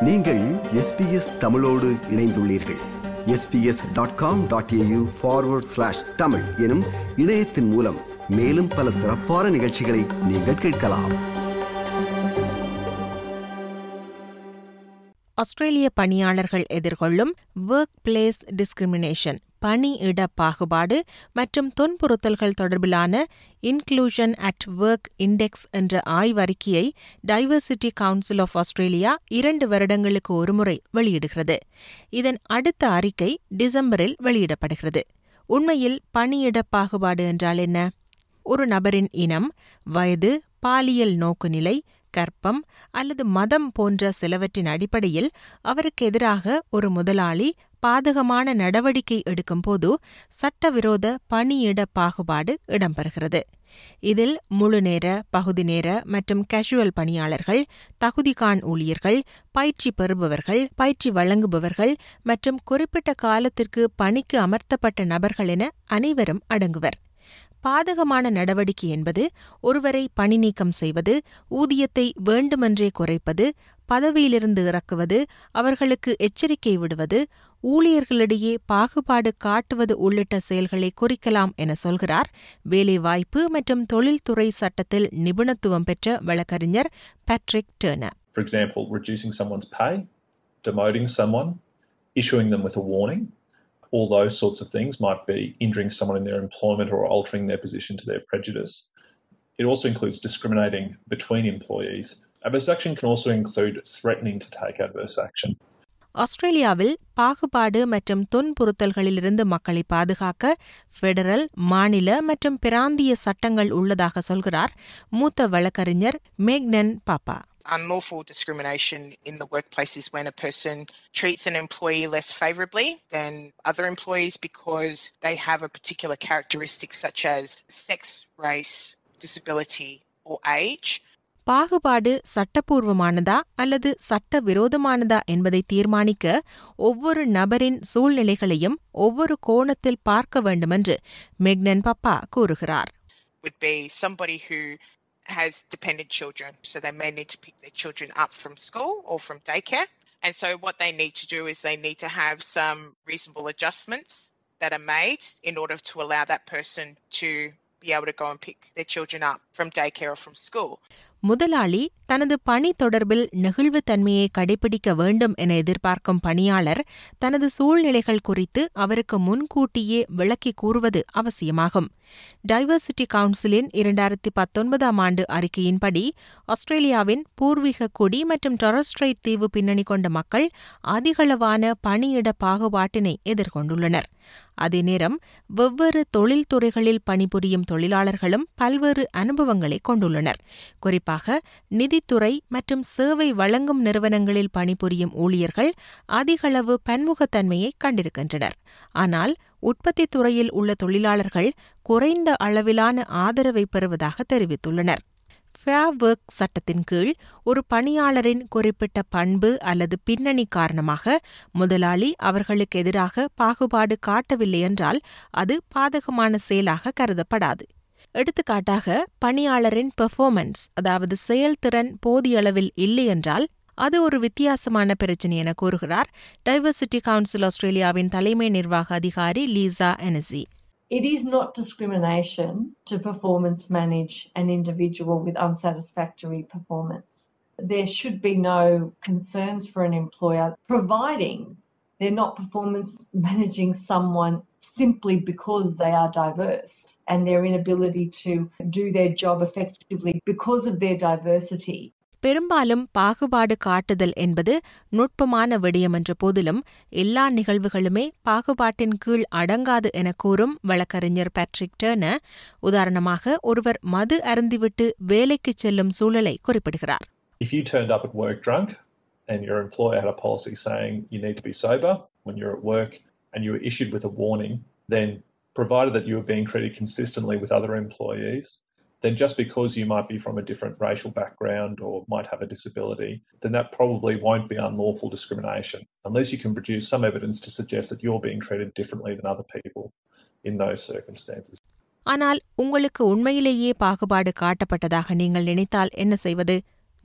நீங்கள் எஸ்பிஎஸ் தமிழோடு இணைந்துள்ளீர்கள் SBS dot com dot AU forward slash Tamil எனும் இணையத்தின் மூலம் மேலும் பல சிறப்பான நிகழ்ச்சிகளை நீங்கள் கேட்கலாம் ஆஸ்திரேலிய பணியாளர்கள் எதிர்கொள்ளும் ஒர்க் பிளேஸ் டிஸ்கிரிமினேஷன் பணியிட பாகுபாடு மற்றும் துன்புறுத்தல்கள் தொடர்பிலான இன்க்ளூஷன் அட் ஒர்க் இண்டெக்ஸ் என்ற ஆய்வறிக்கையை டைவர்சிட்டி கவுன்சில் ஆஃப் ஆஸ்திரேலியா இரண்டு வருடங்களுக்கு ஒருமுறை வெளியிடுகிறது இதன் அடுத்த அறிக்கை டிசம்பரில் வெளியிடப்படுகிறது உண்மையில் பணியிட பாகுபாடு என்றால் என்ன ஒரு நபரின் இனம் வயது பாலியல் நோக்குநிலை கற்பம் அல்லது மதம் போன்ற சிலவற்றின் அடிப்படையில் அவருக்கு எதிராக ஒரு முதலாளி பாதகமான நடவடிக்கை எடுக்கும்போது சட்டவிரோத பணியிட பாகுபாடு இடம்பெறுகிறது இதில் முழுநேர பகுதி நேர மற்றும் கேஷுவல் பணியாளர்கள் தகுதிகான் ஊழியர்கள் பயிற்சி பெறுபவர்கள் பயிற்சி வழங்குபவர்கள் மற்றும் குறிப்பிட்ட காலத்திற்கு பணிக்கு அமர்த்தப்பட்ட நபர்கள் என அனைவரும் அடங்குவர் பாதகமான நடவடிக்கை என்பது ஒருவரை பணி நீக்கம் செய்வது ஊதியத்தை வேண்டுமென்றே குறைப்பது பதவியிலிருந்து இறக்குவது அவர்களுக்கு எச்சரிக்கை விடுவது ஊழியர்களிடையே பாகுபாடு காட்டுவது உள்ளிட்ட செயல்களை குறிக்கலாம் என சொல்கிறார் வேலைவாய்ப்பு மற்றும் தொழில்துறை சட்டத்தில் நிபுணத்துவம் பெற்ற வழக்கறிஞர் Patrick Turner For example, reducing someone's pay, demoting someone, issuing them with a warning, all those sorts of things might be injuring someone in their employment or altering their position to their prejudice. It also includes discriminating between employees. Adverse action can also include threatening to take adverse action. ஆஸ்திரேலியாவில் பாகுபாடு மற்றும் துன்புறுத்தல்களிலிருந்து மக்களை பாதுகாக்க federal மாநில மற்றும் பிராந்திய சட்டங்கள் உள்ளதாக சொல்கிறார் மூத்த வழக்கறிஞர் மேக்னன் பாப்பா unlawful discrimination in the workplace is when a person treats an employee less favourably than other employees because they have a particular characteristic such as sex, race, disability, or age. பாகுபாடு சட்டப்பூர்வமானதா அல்லது சட்ட விரோதமானதா என்பதை தீர்மானிக்க ஒவ்வொரு நபரின் சூழ்நிலைகளையும் ஒவ்வொரு கோணத்தில் பார்க்க வேண்டுமென்று மெக்னன் பப்பா கூறுகிறார் Would be somebody who has dependent children, so they may need to pick their children up from school or from daycare. And so, what they need to do is they need to have some reasonable adjustments that are made in order to allow that person to be able to go and pick their children up from daycare or from school. முதலாளி தனது பணி தொடர்பில் நெகிழ்வுத்தன்மையை கடைபிடிக்க வேண்டும் என எதிர்பார்க்கும் பணியாளர் தனது சூழ்நிலைகள் குறித்து அவருக்கு முன்கூட்டியே விளக்கி கூறுவது அவசியமாகும் டைவர்சிட்டி கவுன்சிலின் இரண்டாயிரத்தி பத்தொன்பதாம் ஆண்டு அறிக்கையின்படி ஆஸ்திரேலியாவின் பூர்வீக குடி மற்றும் டொரஸ்ட்ரைட் தீவு பின்னணி கொண்ட மக்கள் அதிகளவான பணியிட பாகுபாட்டினை எதிர்கொண்டுள்ளனர் அதே நேரம் வெவ்வேறு தொழில்துறைகளில் பணிபுரியும் தொழிலாளர்களும் பல்வேறு அனுபவங்களை கொண்டுள்ளனர் குறிப்பாக நிதித்துறை மற்றும் சேவை வழங்கும் நிறுவனங்களில் பணிபுரியும் ஊழியர்கள் அதிகளவு பன்முகத்தன்மையை கண்டிருக்கின்றனர் ஆனால் உற்பத்தித் துறையில் உள்ள தொழிலாளர்கள் குறைந்த அளவிலான ஆதரவை பெறுவதாக தெரிவித்துள்ளனர் ஃபேர் ஒர்க் சட்டத்தின் கீழ் ஒரு பணியாளரின் குறிப்பிட்ட பண்பு அல்லது பின்னணி காரணமாக முதலாளி அவர்களுக்கு எதிராக பாகுபாடு காட்டவில்லை என்றால் அது பாதகமான செயலாக கருதப்படாது எடுத்துக்காட்டாக பணியாளரின் பெர்ஃபார்மன்ஸ் அதாவது செயல்திறன் போதிய அளவில் இல்லை என்றால் அது ஒரு வித்தியாசமான பிரச்சினை என கூறுகிறார் டைவர்சிட்டி கவுன்சில் ஆஸ்திரேலியாவின் தலைமை நிர்வாக அதிகாரி Lisa Annese It is not discrimination to performance manage an individual with unsatisfactory performance. There should be no concerns for an employer providing they're not performance managing someone simply because they are diverse and their inability to do their job effectively because of their diversity. பெரும்பாலும் பாகுபாடு காட்டுதல் என்பது நுட்பமான விடயம் என்ற போதிலும் எல்லா நிகழ்வுகளுமே பாகுபாட்டின் கீழ் அடங்காது என கூறும் வழக்கறிஞர் பேட்ரிக் டர்னர் உதாரணமாக ஒருவர் மது அருந்திவிட்டு வேலைக்கு செல்லும் சூழலை குறிப்பிடுகிறார் If you turned up at work drunk and your employer had a policy saying you need to be sober when you're at work and you were issued with a warning, then provided that you were being treated consistently with other employees, then just because you might be from a different racial background or might have a disability, then that probably won't be unlawful discrimination, unless you can produce some evidence to suggest that you're being treated differently than other people in those circumstances. ஆனால் உங்களுக்கு உண்மையிலேயே பாகுபாடு காட்டப்பட்டதாக நீங்கள் நினைத்தால் என்ன செய்வது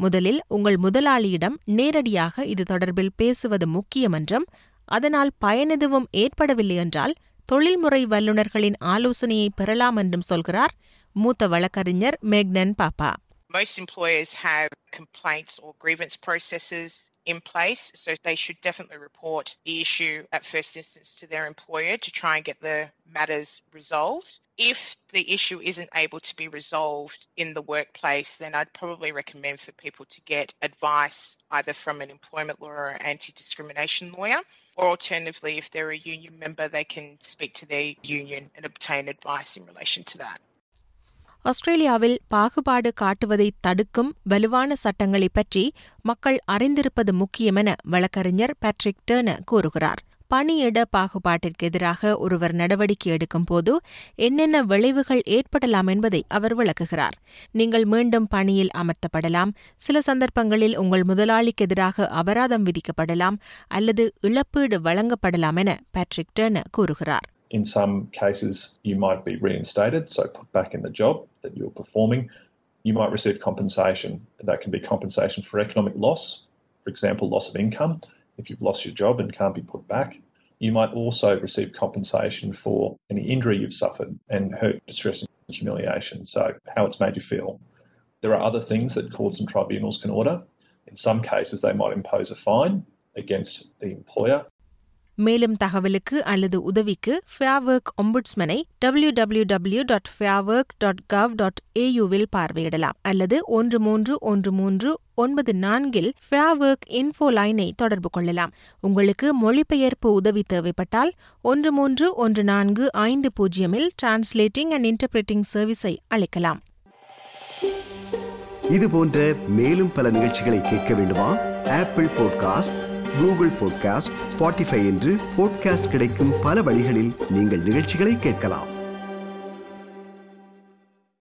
முதலில் உங்கள் முதலாளியிடம் நேரடியாக இது தொடர்பில் பேசுவது முக்கியம் என்றும் அதனால் பயனெதுவும் ஏற்படவில்லை என்றால் தொழில்முறை வல்லுநர்களின் ஆலோசனையை பெறலாம் என்றும் சொல்கிறார் மூத்த வழக்கறிஞர் மேக்னன் பாப்பா Most employers have complaints or grievance processes in place, so they should definitely report the issue at first instance to their employer to try and get the matters resolved. If the issue isn't able to be resolved in the workplace, then I'd probably recommend for people to get advice either from an employment lawyer or anti discrimination lawyer, or alternatively, if they're a union member, they can speak to their union and obtain advice in relation to that. ஆஸ்திரேலியாவில் பாகுபாடு காட்டுவதை தடுக்கும் வலுவான சட்டங்களை பற்றி மக்கள் அறிந்திருப்பது முக்கியமென வழக்கறிஞர் Patrick Turner கூறுகிறார் பணியிட பாகுபாட்டிற்கு எதிராக ஒருவர் நடவடிக்கை எடுக்கும் போது என்னென்ன விளைவுகள் ஏற்படலாம் என்பதை அவர் விளக்குகிறார் நீங்கள் மீண்டும் பணியில் அமர்த்தப்படலாம் சில சந்தர்ப்பங்களில் உங்கள் முதலாளிக்கு எதிராக அபராதம் விதிக்கப்படலாம் அல்லது இழப்பீடு வழங்கப்படலாம் என பேட்ரிக் டர்னர் கூறுகிறார் In some cases, you might be reinstated, so put back in the job that you're performing. You might receive compensation. That can be compensation for economic loss, for example, loss of income if you've lost your job and can't be put back. You might also receive compensation for any injury you've suffered and hurt, distress, and humiliation. So, how it's made you feel. There are other things that courts and tribunals can order. In some cases, they might impose a fine against the employer மேலும் தகவலுக்கு அல்லது உதவிக்கு fair work ஒம்புட்ஸ்மனை W W W dot fairwork dot gov dot ஏயுவில் பார்வையிடலாம் அல்லது ஒன்று மூன்று ஒன்று மூன்று ஒன்பது நான்கில் ஃபேவர்க் இன்ஃபோ லைனை தொடர்பு கொள்ளலாம் உங்களுக்கு மொழிபெயர்ப்பு உதவி தேவைப்பட்டால் ஒன்று மூன்று ஒன்று நான்கு ஐந்து பூஜ்ஜியமில் டிரான்ஸ்லேட்டிங் அண்ட் இன்டர்பிரேட்டிங் சர்வீஸை அழைக்கலாம் இது போன்ற மேலும் பல நிகழ்ச்சிகளை கேட்க வேண்டுமா Apple podcast Google podcast Spotify என்று பாட்காஸ்ட் கிடைக்கும் பல வழிகளில் நீங்கள் நிகழ்ச்சிகளை கேட்கலாம்